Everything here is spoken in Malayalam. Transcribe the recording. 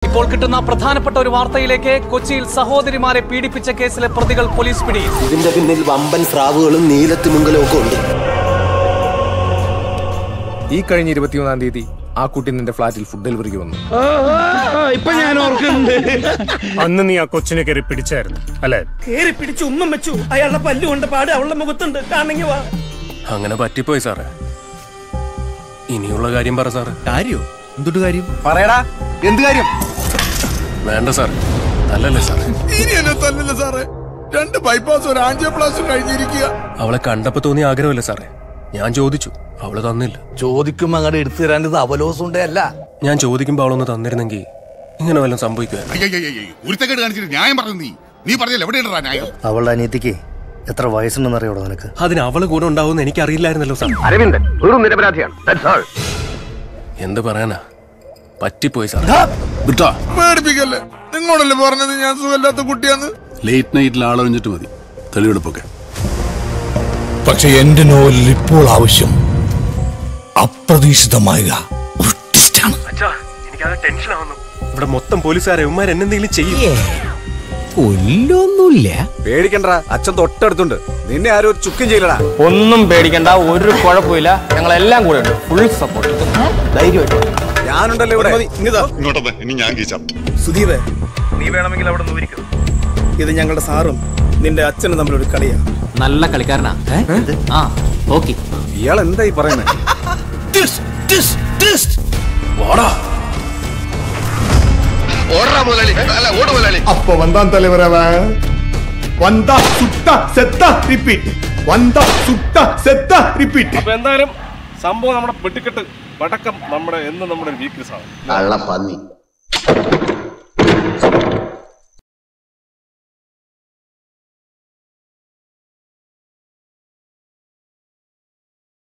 ഇപ്പോൾ കിട്ടുന്ന പ്രധാനപ്പെട്ട ഒരു വാർത്തയിലേക്ക് കൊച്ചിയിൽ സഹോദരിമാരെ പീഡിപ്പിച്ച കേസിലെ പ്രതികൾ പോലീസ് പിടിയിൽ ഇതിന്റെ പിന്നിൽ വമ്പൻ സ്രാവുകളും നീലത്തിമിങ്കലും ഒക്കെ ഉണ്ട് ഈ കഴിഞ്ഞ ഇരുപത്തിയൊന്നാം തീയതി ആ കുട്ടി നിന്റെ ഫ്ലാറ്റിൽ ഫുഡ് ഡെലിവറിക്ക് വന്നു ഇപ്പൊ ഞാൻ ഓർക്കുന്നുണ്ട് അന്ന് നീ ആ കൊച്ചിനെ കയറി പിടിച്ചായിരുന്നു അല്ലെ കേറി പിടിച്ച് ഉമ്മം വെച്ചു അയാളുടെ പല്ലു കൊണ്ട് പാട് അവളുടെ മുഖത്തുണ്ട് കാണെങ്കിൽ വാ അങ്ങനെ പറ്റിപ്പോയി സാറേ ഇനിയുള്ള കാര്യം പറ സാറേ കാര്യോ എന്തുട്ട് കാര്യം പറയടാ എന്ത് കാര്യം വേണ്ട സാറേ നല്ലല്ലേ സാറേ ഇനി എന്നെ തന്നില്ല സാറേ രണ്ട് ബൈപ്പാസ് ഒരു ആൻജിയോപ്ലാസ്റ്റും കഴിഞ്ഞിരിക്കുക അവളെ കണ്ടപ്പോ തോന്നിയ ആഗ്രഹമല്ലേ സാറേ ഞാൻ ചോദിച്ചു അവള് തന്നില്ല ചോദിക്കുമ്പോ അങ്ങോട്ട് എടുത്തു തരാൻ അവലോസം ഉണ്ടേ അല്ല ഞാൻ ചോദിക്കുമ്പോ അവളൊന്ന് തന്നിരുന്നെങ്കിൽ ഇങ്ങനെ വല്ലതും സംഭവിക്കുമായിരുന്നു ഉരുത്തക്കേട് കാണിച്ചിട്ട് ന്യായം പറഞ്ഞു നീ നീ പറഞ്ഞില്ല എവിടെയാണ് ന്യായം അവളുടെ അനിയത്തിക്ക് എത്ര വയസ്സുണ്ടെന്ന് അറിയോടോ നിനക്ക് അതിന് അവള് കൂടെ ഉണ്ടാവുമെന്ന് എനിക്ക് അറിയില്ലായിരുന്നല്ലോ സാർ അരവിന്ദൻ വെറും നിരപരാധിയാണ് എന്ത് പറയാനാ പറ്റിപ്പോയി സാർ വിട്ടാ പേടിപ്പിക്കല്ലേ നിങ്ങളോടല്ലേ പറഞ്ഞത് ഞാൻ സുഖമില്ലാത്ത കുട്ടിയാന്ന് ലേറ്റ് നൈറ്റിൽ ആളൊഴിഞ്ഞിട്ട് മതി തെളിവെടുപ്പൊക്കെ പക്ഷെ എന്റെ നോവലിൽ ഇപ്പോൾ ആവശ്യം അപ്രതീക്ഷിതമായ ഒരു ട്വിസ്റ്റാണ് എനിക്കത് ടെൻഷൻ ആവുന്നു ഇവിടെ മൊത്തം പോലീസുകാരെ ഉമ്മാർ എന്നെന്തെങ്കിലും ചെയ്യും കൊല്ലൊന്നുമില്ല പേടിക്കണ്ട അച്ഛൻ തൊട്ടടുത്തുണ്ട് നിന്നെ ആരും ഒരു ചുക്കും ചെയ്യലടാ ഒന്നും പേടിക്കണ്ട ഒരു കുഴപ്പമില്ല ഞങ്ങളെല്ലാം കൂടെ ഉണ്ട് ഫുൾ സപ്പോർട്ട് ധൈര്യമായിട്ട് ഞാനുണ്ടല്ലോ ഇവിടെ ഇങ്ങോട്ടേ ഇനി ഞാൻ കീച്ചാം സുധീപേ നീ വേണമെങ്കിൽ അവിടെ നിന്ന് ഇത് ഞങ്ങളുടെ സാറും നിന്റെ അച്ഛനും തമ്മിലൊരു കളിയാ നല്ല കളിക്കാരനാ ആ ഓക്കെ ഇയാൾ എന്തായി പറയുന്നത് ഓടാ മുതലാളി അല്ല ഓട് മുതലാളി അപ്പൊ വന്താൻ തലവരവ വന്ത സുട്ട സെത്ത റിപ്പീറ്റ് വന്ത സുട്ട സെത്ത റിപ്പീറ്റ് അപ്പൊ എന്തായാലും സംഭവം നമ്മുടെ വെട്ടിക്കെട്ട് വടക്കം നമ്മുടെ എന്ന് നമ്മുടെ വീക്ക്നെസ് ആണ് കള്ള പന്നി